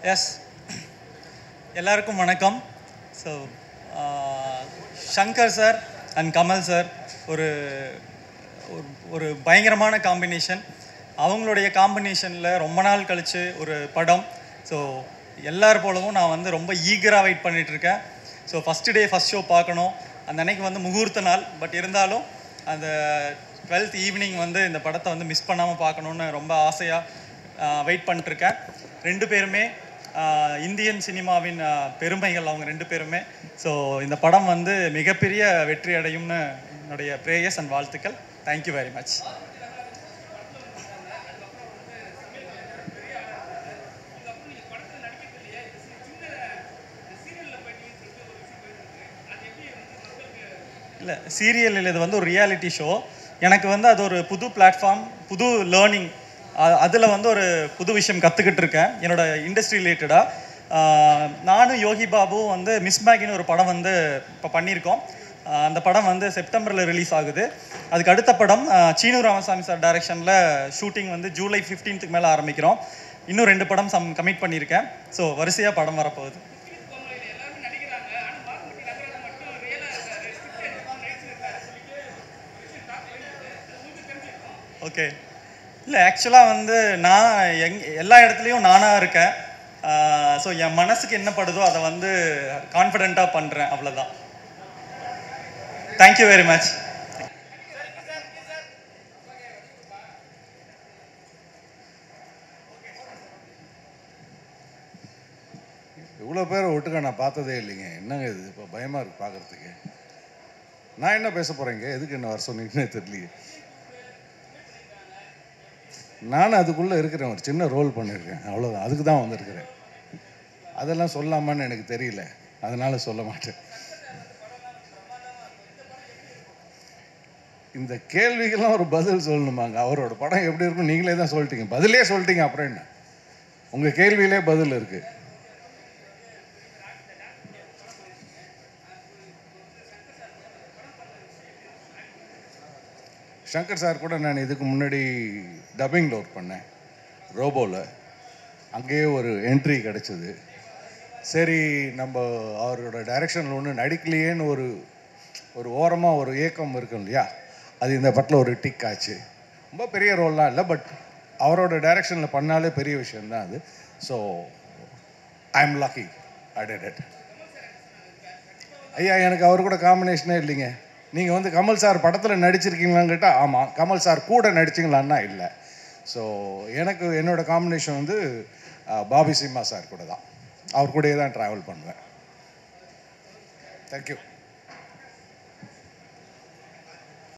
S எல்லாருக்கும் வணக்கம் so Shankar sir and Kamal sir ஒரு ஒரு- ஒரு பயங்கரமான காம்பினேஷன் அவங்களுடைய காம்பினேஷனில் ரொம்ப நாள் கழித்து ஒரு படம் ஸோ எல்லார் போலவும் நான் வந்து ரொம்ப ஈகராக வெயிட் பண்ணிகிட்ருக்கேன் so first day first show பார்க்கணும் அந்த அன்னைக்கு வந்து முகூர்த்த நாள் பட் இருந்தாலும் அந்த டுவெல்த் ஈவினிங் வந்து இந்த படத்தை வந்து மிஸ் பண்ணாமல் பார்க்கணுன்னு ரொம்ப ஆசையாக வெயிட் பண்ணிட்டுருக்கேன் ரெண்டு பேருமே ஆஹ், இந்தியன் சினிமாவின் ஆஹ், பெருமைகள் அவங்க ரெண்டு பேருமே ஸோ இந்த படம் வந்து மிகப்பெரிய வெற்றி அடையும்னு என்னுடைய ப்ரேயர்ஸ் அண்ட் வாழ்த்துக்கள் தேங்க்யூ வெரி மச் இல்லை சீரியல் இது வந்து ஒரு ரியாலிட்டி ஷோ எனக்கு வந்து அது ஒரு புது பிளாட்ஃபார்ம் புது லேர்னிங் அதில் வந்து ஒரு புது விஷயம் கற்றுக்கிட்டு இருக்கேன் என்னோட இண்டஸ்ட்ரி ரிலேட்டடாக நானும் யோகி பாபு வந்து மிஸ் மேகின்னு ஒரு படம் வந்து இப்போ பண்ணியிருக்கோம் ஆஹ் அந்த படம் வந்து செப்டம்பரில் ரிலீஸ் ஆகுது அதுக்கு அடுத்த படம் ஆஹ் சீனு ராமசாமி சார் டைரக்ஷனில் ஷூட்டிங் வந்து ஜூலை 15th மேலே ஆரம்பிக்கிறோம் இன்னும் ரெண்டு படம் சம் கமிட் பண்ணியிருக்கேன் ஸோ வரிசையாக படம் வரப்போகுது ஓகே இல்லை ஆக்சுவலாக வந்து நான் எங் எல்லா இடத்துலையும் நானாக இருக்கேன் ஸோ என் மனசுக்கு என்ன படுதோ அதை வந்து கான்ஃபிடெண்ட்டாக பண்ணுறேன் அவ்வளோதான் தேங்க்யூ வெரி மச் இவ்வளோ பேரை ஒட்டுக்க நான் பார்த்ததே இல்லைங்க என்னங்க இது இப்போ பயமாக இருக்குது பார்க்குறதுக்கு நான் என்ன பேச போகிறேங்க எதுக்கு என்ன வர சொன்னீங்கன்னே தெரியலையே நானும் அதுக்குள்ளே இருக்கிறேன் ஒரு சின்ன ரோல் பண்ணியிருக்கேன் அவ்வளோதான் அதுக்கு தான் வந்திருக்கிறேன் அதெல்லாம் சொல்லாமான்னு எனக்கு தெரியல அதனால் சொல்ல மாட்டேன் இந்த கேள்விக்கெல்லாம் ஒரு பதில் சொல்லணுமாங்க அவரோட படம் எப்படி இருக்கும் நீங்களே தான் சொல்லிட்டீங்க பதிலே சொல்லிட்டீங்க அப்புறம் என்ன உங்கள் கேள்வியிலே பதில் இருக்குது சங்கர் சார் கூட நான் இதுக்கு முன்னாடி டப்பிங்கில் ஒர்க் பண்ணேன் ரோபோவில் அங்கேயே ஒரு என்ட்ரி கிடச்சிது சரி நம்ம அவரோட டைரக்ஷனில் ஒன்று நடிக்கலையேன்னு ஒரு ஒரு ஓரமாக ஒரு ஏக்கம் இருக்கும் இல்லையா அது இந்த படத்தில் ஒரு டிக் ஆச்சு ரொம்ப பெரிய ரோல்லாம் இல்லை பட் அவரோட டைரக்ஷனில் பண்ணாலே பெரிய விஷயம்தான் அது so I am lucky I did it ஐயா எனக்கு அவர் கூட காம்பினேஷனே இல்லைங்க நீங்கள் வந்து கமல் சார் படத்தில் நடிச்சிருக்கீங்களான்னு கேட்டால் ஆமாம் கமல் சார் கூட நடிச்சிங்களான்னா இல்லை ஸோ எனக்கு என்னோட காம்பினேஷன் வந்து அஹ், பாபி சிம்மா சார் கூட தான் அவர் கூடயே தான் ட்ராவல் பண்ணுவேன் தேங்க்யூ